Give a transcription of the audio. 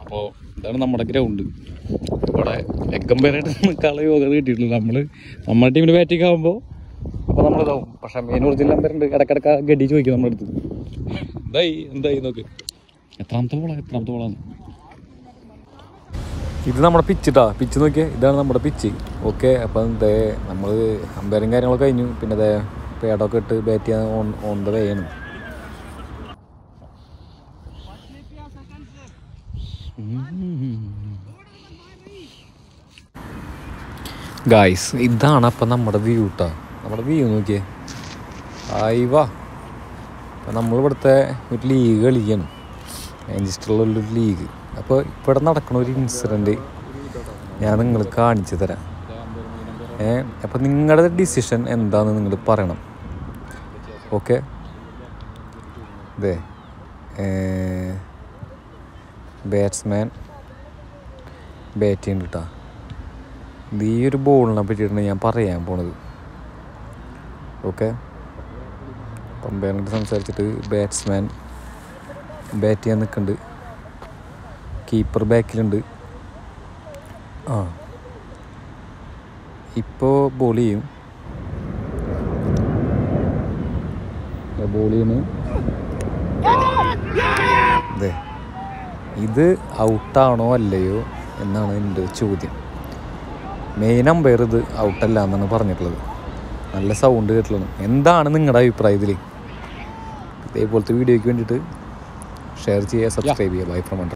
അപ്പോൾ ഇതാണ് നമ്മുടെ ഗ്രൗണ്ട് ഇവിടെ ലെഗംപേരായിട്ട് നിൽക്കാനുള്ള യോഗ കിട്ടിയിട്ടില്ല നമ്മൾ നമ്മുടെ ടീമിന് ബാറ്റിംഗ് ആകുമ്പോൾ അപ്പോൾ നമ്മളിതാവും പക്ഷേ മെയിൻ ഒറിജിനൽ നമ്പറുണ്ട് ഇടക്കിടക്ക് ഗഡി ചോദിക്കും നമ്മുടെ അടുത്ത് എന്തായി എന്തായി നോക്ക് എത്രാമത്തെ ബോളാണ് എത്രാമത്തെ ബോളാണ് ഇത് നമ്മുടെ പിച്ചിട്ടാ പിച്ച് നോക്കിയേ ഇതാണ് നമ്മുടെ പിച്ച് ഓക്കെ അപ്പം എന്തേ നമ്മൾ അമ്പയറും കാര്യങ്ങളൊക്കെ കഴിഞ്ഞു പിന്നെ അതേ പേടൊക്കെ ഇട്ട് ബാറ്റ് ചെയ്യാൻ ഓൺ ഓൺ ദ വേ ആണ് ഗായ്സ് ഇതാണ് അപ്പം നമ്മുടെ വ്യൂ കേട്ടോ നമ്മുടെ വ്യൂ നോക്കിയേ ആയി വാ അപ്പം നമ്മളിവിടുത്തെ ഒരു ലീഗ് കളിക്കണം മാഞ്ചസ്റ്ററിലുള്ള ഒരു ലീഗ് അപ്പോൾ ഇവിടെ നടക്കുന്ന ഒരു ഇൻസിഡൻറ്റ് ഞാൻ നിങ്ങൾക്ക് കാണിച്ചു തരാം ഏ അപ്പോൾ നിങ്ങളുടെ ഡിസിഷൻ എന്താണെന്ന് നിങ്ങൾ പറയണം ഓക്കെ ഇതേ ബാറ്റ്സ്മാൻ ബാറ്റ് ചെയ്യുന്നുണ്ട് കേട്ടോ ഇത് ഈ ഒരു ബോളിനെ പറ്റിയിട്ടാണ് ഞാൻ പറയാൻ പോണത് ഓക്കെ പമ്പയറിനോട് സംസാരിച്ചിട്ട് ബാറ്റ്സ്മാൻ ബാറ്റ് ചെയ്യാൻ നിൽക്കുന്നുണ്ട് കീപ്പർ ബാക്കിലുണ്ട് ആ ഇപ്പോൾ ബോൾ ചെയ്യും ബോൾ ചെയ്യുന്നു അതെ ഇത് ഔട്ടാണോ അല്ലയോ എന്നാണ് എൻ്റെ ചോദ്യം മെയിൻ അമ്പയർ ഇത് ഔട്ടല്ല എന്നാണ് പറഞ്ഞിട്ടുള്ളത് നല്ല സൗണ്ട് കേട്ടിട്ടുള്ളത് എന്താണ് നിങ്ങളുടെ അഭിപ്രായം ഇതിൽ ഇതേപോലത്തെ വീഡിയോയ്ക്ക് വേണ്ടിയിട്ട് ഷെയർ ചെയ്യുക സബ്സ്ക്രൈബ് ചെയ്യുക ബൈ ഫ്രം